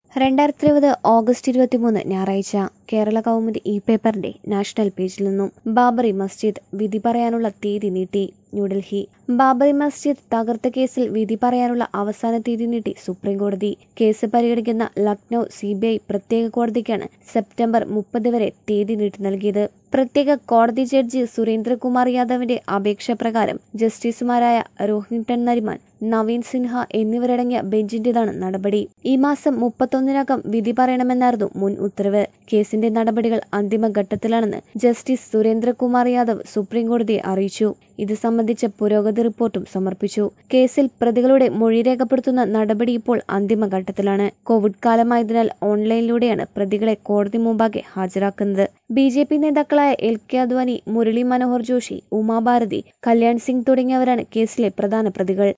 രണ്ടായിരത്തി ഇരുപത് ഓഗസ്റ്റ് ഇരുപത്തിമൂന്ന് ഞായറാഴ്ച കേരള കൗമുദി ഇ പേപ്പറിന്റെ നാഷണൽ പേജിൽ നിന്നും ബാബറി മസ്ജിദ് വിധി പറയാനുള്ള തീയതി നീട്ടി ന്യൂഡൽഹി ബാബറി മസ്ജിദ് തകർത്ത കേസിൽ വിധി പറയാനുള്ള അവസാന തീയതി നീട്ടി സുപ്രീംകോടതി കേസ് പരിഗണിക്കുന്ന ലക്നൌ സി പ്രത്യേക കോടതിക്കാണ് സെപ്റ്റംബർ മുപ്പത് വരെ തീയതി നീട്ടി നൽകിയത് പ്രത്യേക കോടതി ജഡ്ജി സുരേന്ദ്രകുമാർ യാദവിന്റെ അപേക്ഷ പ്രകാരം ജസ്റ്റിസുമാരായ രോഹിൻടൺ നരിമാൻ നവീൻ സിൻഹ എന്നിവരടങ്ങിയ ബെഞ്ചിന്റേതാണ് നടപടി ഈ മാസം മുപ്പത്തൊന്നിനകം വിധി പറയണമെന്നായിരുന്നു മുൻ ഉത്തരവ് കേസിന്റെ നടപടികൾ അന്തിമഘട്ടത്തിലാണെന്ന് ജസ്റ്റിസ് സുരേന്ദ്രകുമാർ യാദവ് സുപ്രീംകോടതിയെ അറിയിച്ചു ഇത് സംബന്ധിച്ച പുരോഗതി റിപ്പോർട്ടും സമർപ്പിച്ചു കേസിൽ പ്രതികളുടെ മൊഴി രേഖപ്പെടുത്തുന്ന നടപടി ഇപ്പോൾ അന്തിമഘട്ടത്തിലാണ് കോവിഡ് കാലമായതിനാൽ ഓൺലൈനിലൂടെയാണ് പ്രതികളെ കോടതി മുമ്പാകെ ഹാജരാക്കുന്നത് ബി ജെ പി നേതാക്കളായ എൽ കെ അദ്വാനി മുരളി മനോഹർ ജോഷി ഉമാഭാരതി കല്യാൺ സിംഗ് തുടങ്ങിയവരാണ് കേസിലെ പ്രധാന പ്രതികൾ